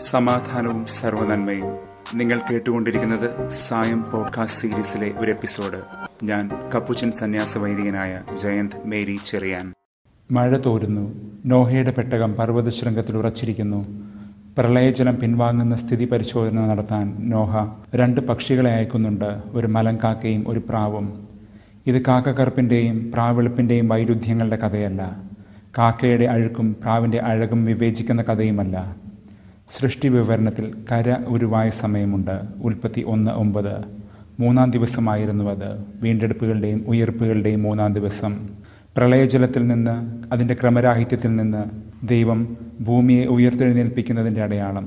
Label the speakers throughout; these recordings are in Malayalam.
Speaker 1: സമാധാനവും സർവനന്മയും നിങ്ങൾ കേട്ടുകൊണ്ടിരിക്കുന്നത് സായം പോഡ്കാസ്റ്റ് സീരീസിലെ ഒരു എപ്പിസോഡ് ഞാൻ കപ്പുച്ചൻ സന്യാസ വൈദികനായ ജയന്ത് മേരി ചെറിയാൻ മഴ തോരുന്നു നോഹയുടെ പെട്ടകം പർവ്വതശൃംഗത്തിൽ ഉറച്ചിരിക്കുന്നു പ്രളയജലം പിൻവാങ്ങുന്ന സ്ഥിതി പരിശോധന നടത്താൻ നോഹ രണ്ട് പക്ഷികളെ അയക്കുന്നുണ്ട് ഒരു മലങ്കാക്കയും ഒരു പ്രാവും ഇത് കാക്കക്കറുപ്പിൻ്റെയും പ്രാവെളുപ്പിൻ്റെയും വൈരുദ്ധ്യങ്ങളുടെ കഥയല്ല കാക്കയുടെ അഴുക്കും പ്രാവിൻ്റെ അഴകും വിവേചിക്കുന്ന കഥയുമല്ല സൃഷ്ടി വിവരണത്തിൽ കര ഉരുവായ സമയമുണ്ട് ഉൽപ്പത്തി ഒന്ന് ഒമ്പത് മൂന്നാം ദിവസമായിരുന്നു അത് വീണ്ടെടുപ്പുകളുടെയും ഉയർപ്പുകളുടെയും മൂന്നാം ദിവസം പ്രളയജലത്തിൽ നിന്ന് അതിൻ്റെ ക്രമരാഹിത്യത്തിൽ നിന്ന് ദൈവം ഭൂമിയെ ഉയർത്തെഴുന്നേൽപ്പിക്കുന്നതിൻ്റെ അടയാളം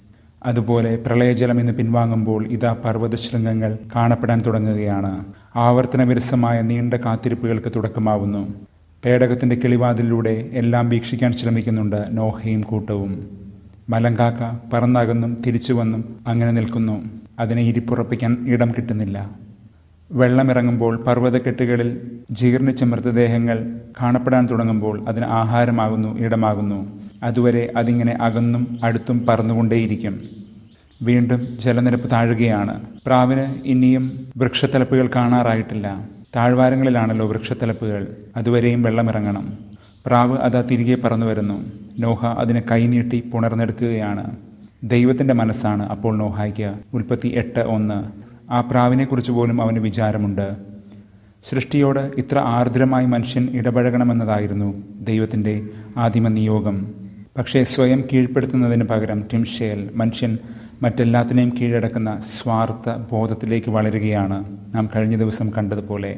Speaker 1: അതുപോലെ പ്രളയജലം ഇന്ന് പിൻവാങ്ങുമ്പോൾ ഇതാ പർവ്വതശൃംഗങ്ങൾ കാണപ്പെടാൻ തുടങ്ങുകയാണ് ആവർത്തന വിരസമായ നീണ്ട കാത്തിരിപ്പുകൾക്ക് തുടക്കമാവുന്നു പേടകത്തിന്റെ കിളിവാതിലൂടെ എല്ലാം വീക്ഷിക്കാൻ ശ്രമിക്കുന്നുണ്ട് നോഹയും കൂട്ടവും മലങ്കാക്ക പറന്നകന്നും തിരിച്ചു വന്നും അങ്ങനെ നിൽക്കുന്നു അതിനെ ഇരിപ്പുറപ്പിക്കാൻ ഇടം കിട്ടുന്നില്ല വെള്ളമിറങ്ങുമ്പോൾ പർവ്വതക്കെട്ടുകളിൽ ജീർണിച്ച മൃതദേഹങ്ങൾ കാണപ്പെടാൻ തുടങ്ങുമ്പോൾ അതിന് ആഹാരമാകുന്നു ഇടമാകുന്നു അതുവരെ അതിങ്ങനെ അകന്നും അടുത്തും പറന്നുകൊണ്ടേയിരിക്കും വീണ്ടും ജലനിരപ്പ് താഴുകയാണ് പ്രാവിന് ഇനിയും വൃക്ഷത്തലപ്പുകൾ കാണാറായിട്ടില്ല താഴ്വാരങ്ങളിലാണല്ലോ വൃക്ഷത്തലപ്പുകൾ അതുവരെയും വെള്ളമിറങ്ങണം പ്രാവ് അതാ തിരികെ പറന്നു വരുന്നു നോഹ അതിനെ കൈനീട്ടി പുണർന്നെടുക്കുകയാണ് ദൈവത്തിന്റെ മനസ്സാണ് അപ്പോൾ നോഹായ്ക്ക് ഉൽപ്പത്തി എട്ട് ഒന്ന് ആ പ്രാവിനെക്കുറിച്ച് പോലും അവന് വിചാരമുണ്ട് സൃഷ്ടിയോട് ഇത്ര ആർദ്രമായി മനുഷ്യൻ ഇടപഴകണമെന്നതായിരുന്നു ദൈവത്തിൻ്റെ ആദിമ നിയോഗം പക്ഷേ സ്വയം കീഴ്പ്പെടുത്തുന്നതിന് പകരം ടിംഷേൽ മനുഷ്യൻ മറ്റെല്ലാത്തിനെയും കീഴടക്കുന്ന സ്വാർത്ഥ ബോധത്തിലേക്ക് വളരുകയാണ് നാം കഴിഞ്ഞ ദിവസം കണ്ടതുപോലെ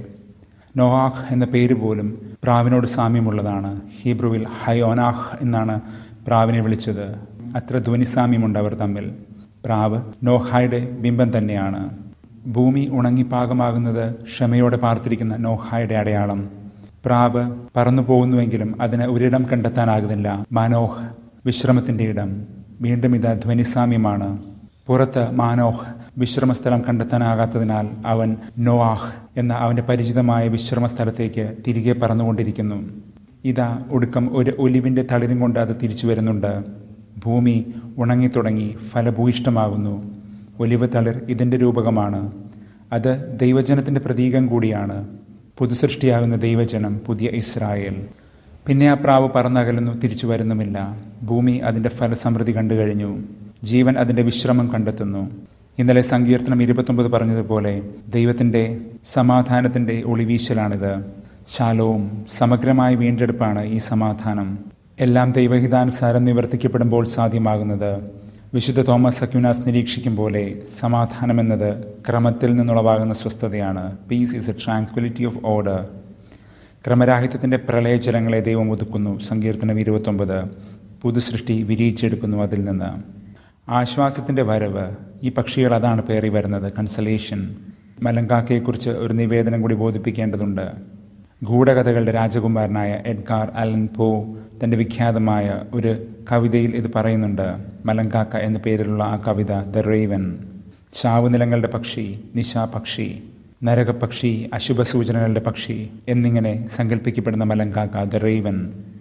Speaker 1: നോഹാഹ് എന്ന പേര് പോലും പ്രാവിനോട് സാമ്യമുള്ളതാണ് ഹീബ്രുവിൽ ഹയോനാഹ് എന്നാണ് പ്രാവിനെ വിളിച്ചത് അത്ര ധ്വനിസാമ്യമുണ്ട് അവർ തമ്മിൽ പ്രാവ് നോഹായുടെ ബിംബം തന്നെയാണ് ഭൂമി ഉണങ്ങി പാകമാകുന്നത് ക്ഷമയോടെ പാർത്തിരിക്കുന്ന നോഹായുടെ അടയാളം പ്രാവ് പറന്നു പോകുന്നുവെങ്കിലും അതിന് ഒരിടം കണ്ടെത്താനാകുന്നില്ല മാനോഹ് വിശ്രമത്തിന്റെ ഇടം വീണ്ടും ഇത് ധ്വനിസാമ്യമാണ് പുറത്ത് മാനോഹ് വിശ്രമസ്ഥലം കണ്ടെത്താനാകാത്തതിനാൽ അവൻ നോആഹ് എന്ന അവന്റെ പരിചിതമായ വിശ്രമസ്ഥലത്തേക്ക് തിരികെ പറന്നുകൊണ്ടിരിക്കുന്നു ഇതാ ഒടുക്കം ഒരു ഒലിവിന്റെ തളിരും കൊണ്ട് അത് തിരിച്ചു വരുന്നുണ്ട് ഭൂമി ഉണങ്ങിത്തുടങ്ങി ഫലഭൂയിഷ്ടമാകുന്നു ഒലിവ് തളിർ ഇതിന്റെ രൂപകമാണ് അത് ദൈവജനത്തിന്റെ പ്രതീകം കൂടിയാണ് പുതുസൃഷ്ടിയാകുന്ന ദൈവജനം പുതിയ ഇസ്രായേൽ പിന്നെ ആ പ്രാവ് പറന്നകലുന്നു തിരിച്ചു വരുന്നുമില്ല ഭൂമി അതിന്റെ ഫലസമൃദ്ധി കണ്ടു കഴിഞ്ഞു ജീവൻ അതിന്റെ വിശ്രമം കണ്ടെത്തുന്നു ഇന്നലെ സങ്കീർത്തനം ഇരുപത്തൊമ്പത് പറഞ്ഞതുപോലെ ദൈവത്തിന്റെ സമാധാനത്തിന്റെ ഒളിവീശലാണിത് ശാലവും സമഗ്രമായ വീണ്ടെടുപ്പാണ് ഈ സമാധാനം എല്ലാം ദൈവഹിതാനുസാരം നിവർത്തിക്കപ്പെടുമ്പോൾ സാധ്യമാകുന്നത് വിശുദ്ധ തോമസ് അക്യുനാസ് നിരീക്ഷിക്കും പോലെ സമാധാനം എന്നത് ക്രമത്തിൽ നിന്നുളവാകുന്ന സ്വസ്ഥതയാണ് peace is a tranquillity of order ക്രമരാഹിത്യത്തിന്റെ പ്രളയജലങ്ങളെ ദൈവം ഒതുക്കുന്നു സങ്കീർത്തനം ഇരുപത്തൊമ്പത് പുതുസൃഷ്ടി വിരിയിച്ചെടുക്കുന്നു അതിൽ നിന്ന് ആശ്വാസത്തിന്റെ വരവ് ഈ പക്ഷികൾ അതാണ് പേറി വരുന്നത് കൺസലേഷൻ മലങ്കാക്കയെക്കുറിച്ച് ഒരു നിവേദനം കൂടി ബോധിപ്പിക്കേണ്ടതുണ്ട് ഗൂഢകഥകളുടെ രാജകുമാരനായ എഡ്ഗാർ അലൻ പോ തന്റെ വിഖ്യാതമായ ഒരു കവിതയിൽ ഇത് പറയുന്നുണ്ട് മലങ്കാക്ക എന്ന പേരിലുള്ള ആ കവിത ദ റേവൻ ചാവുനിലങ്ങളുടെ പക്ഷി നിശാപക്ഷി നരകപക്ഷി അശുഭ സൂചനകളുടെ പക്ഷി എന്നിങ്ങനെ സങ്കല്പിക്കപ്പെടുന്ന മലങ്കാക്ക ദ റേവൻ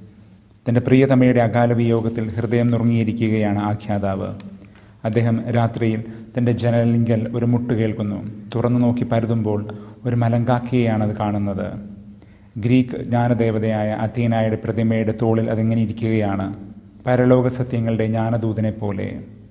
Speaker 1: തന്റെ പ്രിയതമയുടെ അകാല വിയോഗത്തിൽ ഹൃദയം നുറുങ്ങിയിരിക്കുകയാണ് ആഖ്യാതാവ് അദ്ദേഹം രാത്രിയിൽ തന്റെ ജനലിങ്കൽ ഒരു മുട്ട് കേൾക്കുന്നു തുറന്നു നോക്കി പരതുമ്പോൾ ഒരു മലങ്കാക്കയെയാണ് അത് കാണുന്നത് ഗ്രീക്ക് ജ്ഞാനദേവതയായ അത്തീനായുടെ പ്രതിമയുടെ തോളിൽ അതിങ്ങനെ ഇരിക്കുകയാണ് പരലോക സത്യങ്ങളുടെ ജ്ഞാനദൂതനെ പോലെ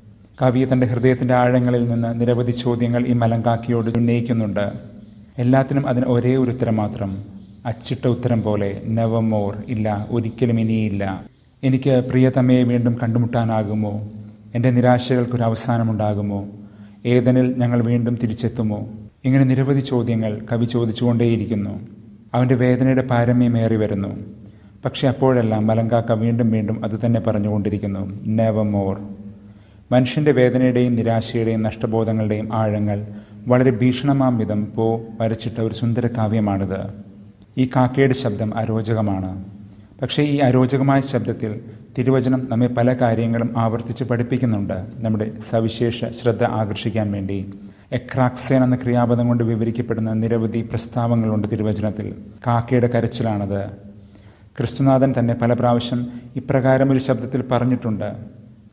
Speaker 1: കവി തന്റെ ഹൃദയത്തിന്റെ ആഴങ്ങളിൽ നിന്ന് നിരവധി ചോദ്യങ്ങൾ ഈ മലങ്കാക്കിയോട് ഉന്നയിക്കുന്നുണ്ട് എല്ലാത്തിനും അതിന് ഒരേ ഒരു ഉത്തരം മാത്രം അച്ചിട്ട ഉത്തരം പോലെ നെവർ മോർ ഇല്ല ഒരിക്കലും ഇനിയില്ല എനിക്ക് പ്രിയതമയെ വീണ്ടും കണ്ടുമുട്ടാനാകുമോ എൻ്റെ നിരാശകൾക്കൊരു അവസാനമുണ്ടാകുമോ ഏതനിൽ ഞങ്ങൾ വീണ്ടും തിരിച്ചെത്തുമോ ഇങ്ങനെ നിരവധി ചോദ്യങ്ങൾ കവി ചോദിച്ചുകൊണ്ടേയിരിക്കുന്നു അവൻ്റെ വേദനയുടെ പാരമ്യമേറി വരുന്നു പക്ഷെ അപ്പോഴെല്ലാം മലങ്കാക്ക വീണ്ടും വീണ്ടും അത് തന്നെ പറഞ്ഞുകൊണ്ടിരിക്കുന്നു നെവർ മോർ മനുഷ്യന്റെ വേദനയുടെയും നിരാശയുടെയും നഷ്ടബോധങ്ങളുടെയും ആഴങ്ങൾ വളരെ ഭീഷണമാം വിധം പോ വരച്ചിട്ട ഒരു സുന്ദര കാവ്യമാണിത് ഈ കാക്കയുടെ ശബ്ദം അരോചകമാണ് പക്ഷേ ഈ അരോചകമായ ശബ്ദത്തിൽ തിരുവചനം നമ്മെ പല കാര്യങ്ങളും ആവർത്തിച്ച് പഠിപ്പിക്കുന്നുണ്ട് നമ്മുടെ സവിശേഷ ശ്രദ്ധ ആകർഷിക്കാൻ വേണ്ടി എക്രാക്സേൻ എന്ന ക്രിയാപദം കൊണ്ട് വിവരിക്കപ്പെടുന്ന നിരവധി പ്രസ്താവങ്ങളുണ്ട് തിരുവചനത്തിൽ കാക്കയുടെ കരച്ചിലാണത് ക്രിസ്തുനാഥൻ തന്നെ പല പ്രാവശ്യം ഇപ്രകാരം ഒരു ശബ്ദത്തിൽ പറഞ്ഞിട്ടുണ്ട്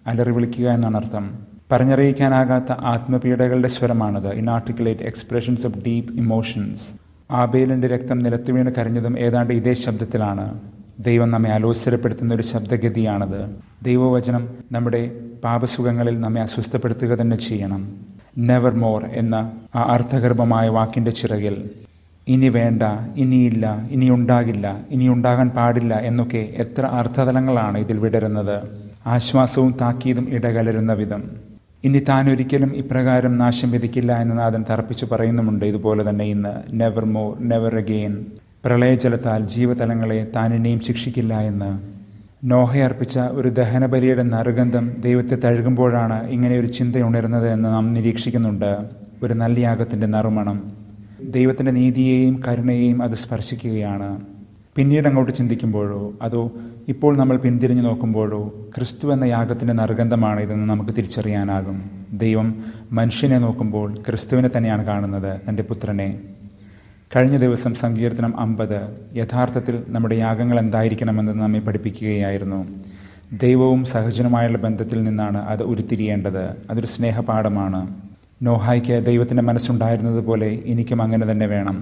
Speaker 1: അലറി വിളിക്കുക എന്നാണ് അർത്ഥം പറഞ്ഞറിയിക്കാനാകാത്ത ആത്മപീഡകളുടെ സ്വരമാണത് inarticulate expressions of deep emotions ആബേലിന്റെ രക്തം നിലത്തു വീണ് കരഞ്ഞതും ഏതാണ്ട് ഇതേ ശബ്ദത്തിലാണ് ദൈവം നമ്മെ അലോസരപ്പെടുത്തുന്ന ഒരു ശബ്ദഗതിയാണത് ദൈവവചനം നമ്മുടെ പാപസുഖങ്ങളിൽ നമ്മെ അസ്വസ്ഥപ്പെടുത്തുക തന്നെ ചെയ്യണം നെവർ മോർ എന്ന ആ അർത്ഥഗർഭമായ വാക്കിന്റെ ചിറകിൽ ഇനി വേണ്ട ഇനിയില്ല ഇനി ഉണ്ടാകില്ല ഇനി ഉണ്ടാകാൻ പാടില്ല എന്നൊക്കെ എത്ര അർത്ഥതലങ്ങളാണ് ഇതിൽ വിടരുന്നത് ആശ്വാസവും താക്കീതും ഇടകലരുന്ന വിധം ഇനി താൻ ഒരിക്കലും ഇപ്രകാരം നാശം വിധിക്കില്ല എന്ന് നാഥൻ തറപ്പിച്ചു പറയുന്നുമുണ്ട് ഇതുപോലെ തന്നെ ഇന്ന് നെവർ മോർ നെവർ അഗെയിൻ പ്രളയജലത്താൽ ജീവതലങ്ങളെ താൻ ഇനിയും ശിക്ഷിക്കില്ല എന്ന് നോഹയർപ്പിച്ച ഒരു ദഹനബലിയുടെ നറുഗന്ധം ദൈവത്തെ തഴുകുമ്പോഴാണ് ഇങ്ങനെ ഒരു ചിന്ത ഉണരുന്നത് എന്ന് നാം നിരീക്ഷിക്കുന്നുണ്ട് ഒരു നല്ല യാഗത്തിന്റെ നറുമണം ദൈവത്തിന്റെ നീതിയെയും കരുണയെയും അത് സ്പർശിക്കുകയാണ് പിന്നീട് അങ്ങോട്ട് ചിന്തിക്കുമ്പോഴോ അതോ ഇപ്പോൾ നമ്മൾ പിന്തിരിഞ്ഞു നോക്കുമ്പോഴോ ക്രിസ്തു എന്ന യാഗത്തിന്റെ നറുഗന്ധമാണ് ഇതെന്ന് നമുക്ക് തിരിച്ചറിയാനാകും ദൈവം മനുഷ്യനെ നോക്കുമ്പോൾ ക്രിസ്തുവിനെ തന്നെയാണ് കാണുന്നത് തൻ്റെ പുത്രനെ കഴിഞ്ഞ ദിവസം സങ്കീർത്തനം അമ്പത് യഥാർത്ഥത്തിൽ നമ്മുടെ യാഗങ്ങൾ എന്തായിരിക്കണമെന്ന് നമ്മെ പഠിപ്പിക്കുകയായിരുന്നു ദൈവവും സഹജനുമായുള്ള ബന്ധത്തിൽ നിന്നാണ് അത് ഉരുത്തിരിയേണ്ടത് അതൊരു സ്നേഹപാഠമാണ് നോഹായ്ക്ക് ദൈവത്തിൻ്റെ മനസ്സുണ്ടായിരുന്നത് പോലെ എനിക്കും അങ്ങനെ തന്നെ വേണം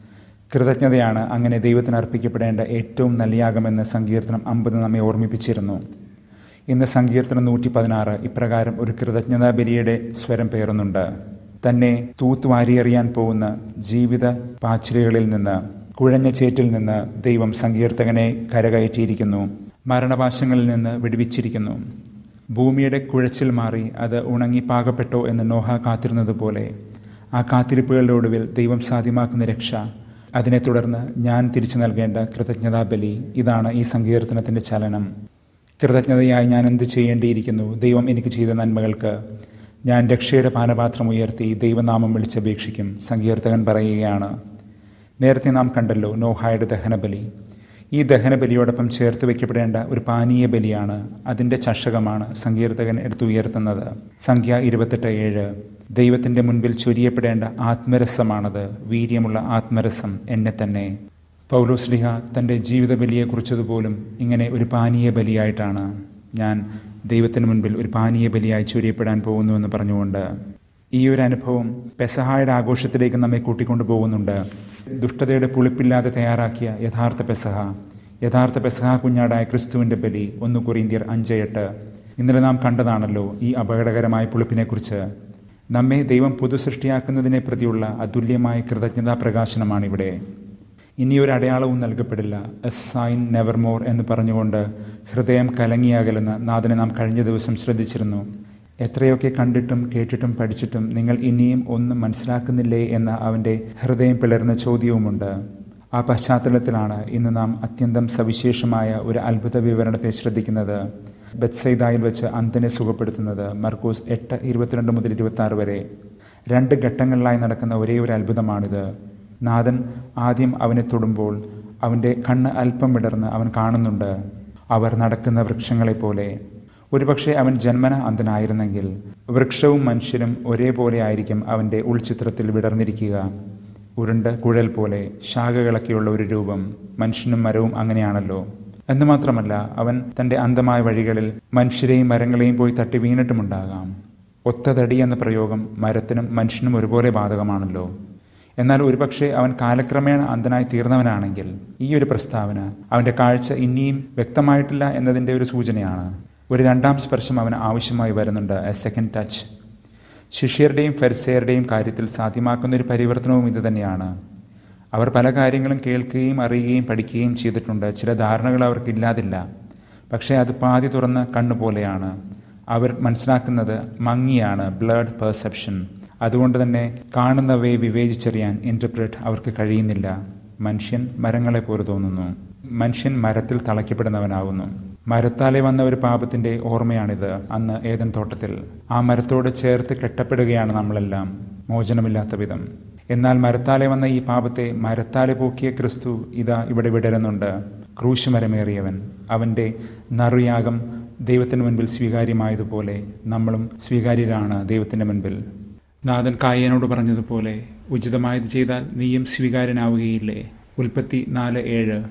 Speaker 1: കൃതജ്ഞതയാണ് അങ്ങനെ ദൈവത്തിന് അർപ്പിക്കപ്പെടേണ്ട ഏറ്റവും നല്ല യാഗമെന്ന് സങ്കീർത്തനം അമ്പത് നമ്മെ ഓർമ്മിപ്പിച്ചിരുന്നു ഇന്ന് സങ്കീർത്തനം നൂറ്റി പതിനാറ് ഇപ്രകാരം ഒരു കൃതജ്ഞതാ ബലിയുടെ സ്വരം പേറുന്നുണ്ട് തന്നെ തൂത്തുവാരിയെറിയാൻ പോകുന്ന ജീവിത പാച്ചിലുകളിൽ നിന്ന് കുഴഞ്ഞ ചേറ്റിൽ നിന്ന് ദൈവം സങ്കീർത്തകനെ കരകയറ്റിയിരിക്കുന്നു മരണപാശങ്ങളിൽ നിന്ന് വിടുവിച്ചിരിക്കുന്നു ഭൂമിയുടെ കുഴച്ചിൽ മാറി അത് ഉണങ്ങി പാകപ്പെട്ടോ എന്ന് നോഹ കാത്തിരുന്നത് പോലെ ആ കാത്തിരിപ്പുകളുടെ ഒടുവിൽ ദൈവം സാധ്യമാക്കുന്ന രക്ഷ അതിനെ തുടർന്ന് ഞാൻ തിരിച്ചു നൽകേണ്ട കൃതജ്ഞതാബലി ഇതാണ് ഈ സങ്കീർത്തനത്തിന്റെ ചലനം കൃതജ്ഞതയായി ഞാൻ എന്ത് ചെയ്യേണ്ടിയിരിക്കുന്നു ദൈവം എനിക്ക് ചെയ്ത നന്മകൾക്ക് ഞാൻ രക്ഷയുടെ പാനപാത്രം ഉയർത്തി ദൈവനാമം വിളിച്ചപേക്ഷിക്കും സങ്കീർത്തകൻ പറയുകയാണ് നേരത്തെ നാം കണ്ടല്ലോ നോഹായുടെ ദഹനബലി ഈ ദഹനബലിയോടൊപ്പം ചേർത്ത് വയ്ക്കപ്പെടേണ്ട ഒരു പാനീയ ബലിയാണ് അതിൻ്റെ ചഷകമാണ് സങ്കീർത്തകൻ എടുത്തുയർത്തുന്നത് സംഖ്യ ഇരുപത്തെട്ട് ഏഴ് ദൈവത്തിൻ്റെ മുൻപിൽ ചൊരിയപ്പെടേണ്ട ആത്മരസമാണത് വീര്യമുള്ള ആത്മരസം എന്നെ തന്നെ പൗലോസ്ലിഹ തൻ്റെ ജീവിത ബലിയെക്കുറിച്ചതുപോലും ഇങ്ങനെ ഒരു പാനീയ ബലിയായിട്ടാണ് ഞാൻ ദൈവത്തിന് മുൻപിൽ ഒരു പാനീയ ബലിയായി ചൊരിയപ്പെടാൻ പോകുന്നുവെന്ന് പറഞ്ഞുകൊണ്ട് ഈ ഒരു അനുഭവം പെസഹായുടെ ആഘോഷത്തിലേക്ക് നമ്മെ കൂട്ടിക്കൊണ്ടു പോകുന്നുണ്ട് ദുഷ്ടതയുടെ പുളിപ്പില്ലാതെ തയ്യാറാക്കിയ യഥാർത്ഥ പെസഹ യഥാർത്ഥ പെസഹ കുഞ്ഞാടായ ക്രിസ്തുവിന്റെ ബലി ഒന്ന് കൊറിന്ത്യർ അഞ്ച് എട്ട് ഇന്നലെ നാം കണ്ടതാണല്ലോ ഈ അപകടകരമായ പുളിപ്പിനെക്കുറിച്ച് നമ്മെ ദൈവം പുതുസൃഷ്ടിയാക്കുന്നതിനെ പ്രതിയുള്ള അതുല്യമായ കൃതജ്ഞതാ പ്രകാശനമാണിവിടെ ഇനിയൊരു അടയാളവും നൽകപ്പെടില്ല എ സൈൻ നെവർമോർ എന്ന് പറഞ്ഞുകൊണ്ട് ഹൃദയം കലങ്ങിയാകലെന്ന് നാഥനെ നാം കഴിഞ്ഞ ദിവസം ശ്രദ്ധിച്ചിരുന്നു എത്രയൊക്കെ കണ്ടിട്ടും കേട്ടിട്ടും പഠിച്ചിട്ടും നിങ്ങൾ ഇനിയും ഒന്നും മനസ്സിലാക്കുന്നില്ലേ എന്ന അവൻ്റെ ഹൃദയം പിളർന്ന ചോദ്യവുമുണ്ട് ആ പശ്ചാത്തലത്തിലാണ് ഇന്ന് നാം അത്യന്തം സവിശേഷമായ ഒരു അത്ഭുത വിവരണത്തെ ശ്രദ്ധിക്കുന്നത് ബത്സൈദായിൽ വെച്ച് അന്തനെ സുഖപ്പെടുത്തുന്നത് മർക്കൂസ് എട്ട് ഇരുപത്തിരണ്ട് മുതൽ ഇരുപത്തി ആറ് വരെ രണ്ട് ഘട്ടങ്ങളിലായി നടക്കുന്ന ഒരേ ഒരു അത്ഭുതമാണിത് നാഥൻ ആദ്യം അവനെ തൊടുമ്പോൾ അവൻ്റെ കണ്ണ് അല്പം വിടർന്ന് അവൻ കാണുന്നുണ്ട് അവർ നടക്കുന്ന വൃക്ഷങ്ങളെപ്പോലെ ഒരുപക്ഷെ അവൻ ജന്മന അന്ധനായിരുന്നെങ്കിൽ വൃക്ഷവും മനുഷ്യരും ഒരേപോലെ ആയിരിക്കും അവൻ്റെ ഉൾചിത്രത്തിൽ വിടർന്നിരിക്കുക ഉരുണ്ട് കുഴൽ പോലെ ശാഖകളൊക്കെയുള്ള ഒരു രൂപം മനുഷ്യനും മരവും അങ്ങനെയാണല്ലോ എന്ന് മാത്രമല്ല അവൻ തൻ്റെ അന്ധമായ വഴികളിൽ മനുഷ്യരെയും മരങ്ങളെയും പോയി തട്ടി വീണിട്ടുമുണ്ടാകാം ഒത്തതടി എന്ന പ്രയോഗം മരത്തിനും മനുഷ്യനും ഒരുപോലെ ബാധകമാണല്ലോ എന്നാൽ ഒരുപക്ഷെ അവൻ കാലക്രമേണ അന്ധനായി തീർന്നവനാണെങ്കിൽ ഈ ഒരു പ്രസ്താവന അവൻ്റെ കാഴ്ച ഇനിയും വ്യക്തമായിട്ടില്ല എന്നതിൻ്റെ ഒരു സൂചനയാണ് ഒരു രണ്ടാം സ്പർശം അവന് ആവശ്യമായി വരുന്നുണ്ട് എ സെക്കൻഡ് ടച്ച് ശിഷ്യരുടെയും ഫെർസേറുടെയും കാര്യത്തിൽ സാധ്യമാക്കുന്ന ഒരു പരിവർത്തനവും ഇത് തന്നെയാണ് അവർ പല കാര്യങ്ങളും കേൾക്കുകയും അറിയുകയും പഠിക്കുകയും ചെയ്തിട്ടുണ്ട് ചില ധാരണകൾ അവർക്കില്ലാതില്ല പക്ഷേ അത് പാതി തുറന്ന കണ്ണുപോലെയാണ് അവർ മനസ്സിലാക്കുന്നത് മങ്ങിയാണ് ബ്ലഡ് പെർസെപ്ഷൻ അതുകൊണ്ട് തന്നെ കാണുന്നവയെ വിവേചിച്ചറിയാൻ ഇന്റർപ്രറ്റ് അവർക്ക് കഴിയുന്നില്ല മനുഷ്യൻ മരങ്ങളെ പോലെ തോന്നുന്നു മനുഷ്യൻ മരത്തിൽ തളയ്ക്കപ്പെടുന്നവനാകുന്നു മരത്താലെ വന്ന ഒരു പാപത്തിന്റെ ഓർമ്മയാണിത് അന്ന് ഏതൻ തോട്ടത്തിൽ ആ മരത്തോട് ചേർത്ത് കെട്ടപ്പെടുകയാണ് നമ്മളെല്ലാം മോചനമില്ലാത്ത വിധം എന്നാൽ മരത്താലെ വന്ന ഈ പാപത്തെ മരത്താലെ പോക്കിയ ക്രിസ്തു ഇതാ ഇവിടെ വിടരുന്നുണ്ട് ക്രൂശ് മരമേറിയവൻ അവന്റെ നറുയാഗം ദൈവത്തിന് മുൻപിൽ സ്വീകാര്യമായതുപോലെ നമ്മളും സ്വീകാര്യരാണ് ദൈവത്തിന്റെ മുൻപിൽ നാഥൻ കായനോട് പറഞ്ഞതുപോലെ ഉചിതമായത് ചെയ്താൽ നീയും സ്വീകാര്യനാവുകയില്ലേ ഉൽപ്പത്തി നാല് ഏഴ്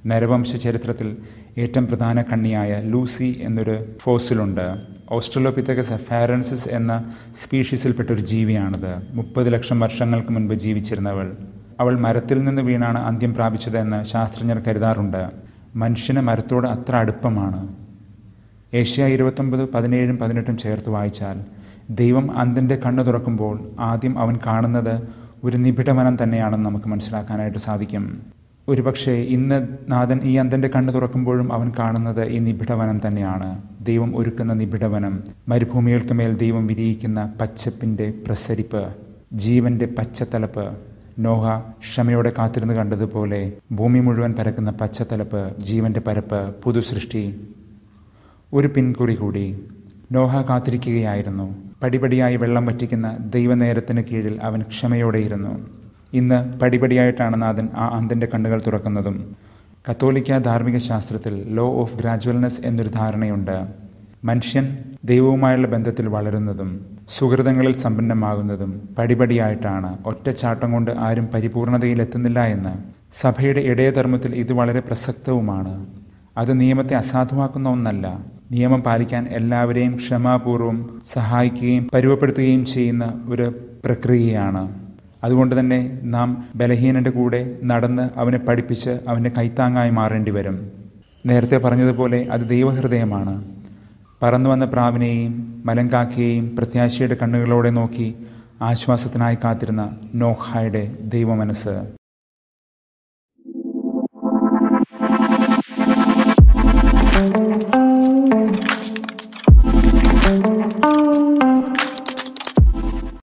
Speaker 1: നരവംശ ചരിത്രത്തിൽ ഏറ്റവും പ്രധാന കണ്ണിയായ ലൂസി എന്നൊരു ഫോസിലുണ്ട് ഓസ്ട്രലോപിത്തകസ് ഫാരൻസിസ് എന്ന സ്പീഷീസിൽപ്പെട്ട ഒരു ജീവിയാണിത് മുപ്പത് ലക്ഷം വർഷങ്ങൾക്ക് മുൻപ് ജീവിച്ചിരുന്നവൾ അവൾ മരത്തിൽ നിന്ന് വീണാണ് അന്ത്യം പ്രാപിച്ചതെന്ന് ശാസ്ത്രജ്ഞർ കരുതാറുണ്ട് മനുഷ്യന് മരത്തോട് അത്ര അടുപ്പമാണ് ഏഷ്യ ഇരുപത്തൊമ്പത് പതിനേഴും പതിനെട്ടും ചേർത്ത് വായിച്ചാൽ ദൈവം അന്തിൻ്റെ കണ്ണു തുറക്കുമ്പോൾ ആദ്യം അവൻ കാണുന്നത് ഒരു നിബിഡവനം തന്നെയാണെന്ന് നമുക്ക് മനസ്സിലാക്കാനായിട്ട് സാധിക്കും ഒരുപക്ഷെ ഇന്ന് നാഥൻ ഈ അന്തൻ്റെ കണ്ണു തുറക്കുമ്പോഴും അവൻ കാണുന്നത് ഈ നിബിഡവനം തന്നെയാണ് ദൈവം ഒരുക്കുന്ന നിബിഡവനം മരുഭൂമികൾക്ക് മേൽ ദൈവം വിരിയിക്കുന്ന പച്ചപ്പിൻ്റെ പ്രസരിപ്പ് ജീവന്റെ പച്ചത്തലപ്പ് നോഹ ക്ഷമയോടെ കാത്തിരുന്ന് കണ്ടതുപോലെ ഭൂമി മുഴുവൻ പരക്കുന്ന പച്ചത്തലപ്പ് ജീവന്റെ പരപ്പ് പുതുസൃഷ്ടി ഒരു പിൻകുറി കൂടി നോഹ കാത്തിരിക്കുകയായിരുന്നു പടിപടിയായി വെള്ളം വറ്റിക്കുന്ന ദൈവനേരത്തിന് കീഴിൽ അവൻ ക്ഷമയോടെയിരുന്നു ഇന്ന് പടിപടിയായിട്ടാണ് നാഥൻ ആ അന്തൻ്റെ കണ്ണുകൾ തുറക്കുന്നതും കത്തോലിക്ക ധാർമ്മിക ശാസ്ത്രത്തിൽ ലോ ഓഫ് ഗ്രാജുവൽനെസ് എന്നൊരു ധാരണയുണ്ട് മനുഷ്യൻ ദൈവവുമായുള്ള ബന്ധത്തിൽ വളരുന്നതും സുഹൃതങ്ങളിൽ സമ്പന്നമാകുന്നതും പടിപടിയായിട്ടാണ് ഒറ്റച്ചാട്ടം കൊണ്ട് ആരും പരിപൂർണതയിൽ എത്തുന്നില്ല എന്ന് സഭയുടെ ഇടയധർമ്മത്തിൽ ഇത് വളരെ പ്രസക്തവുമാണ് അത് നിയമത്തെ അസാധുവാക്കുന്ന ഒന്നല്ല നിയമം പാലിക്കാൻ എല്ലാവരെയും ക്ഷമാപൂർവം സഹായിക്കുകയും പരുവപ്പെടുത്തുകയും ചെയ്യുന്ന ഒരു പ്രക്രിയയാണ് അതുകൊണ്ട് തന്നെ നാം ബലഹീനന്റെ കൂടെ നടന്ന് അവനെ പഠിപ്പിച്ച് അവൻ്റെ കൈത്താങ്ങായി മാറേണ്ടി വരും നേരത്തെ പറഞ്ഞതുപോലെ അത് ദൈവഹൃദയമാണ് പറന്നു വന്ന പ്രാവിനെയും മലങ്കാക്കിയെയും പ്രത്യാശയുടെ കണ്ണുകളോടെ നോക്കി ആശ്വാസത്തിനായി കാത്തിരുന്ന നോഹായുടെ ദൈവമനസ്സ്
Speaker 2: thank you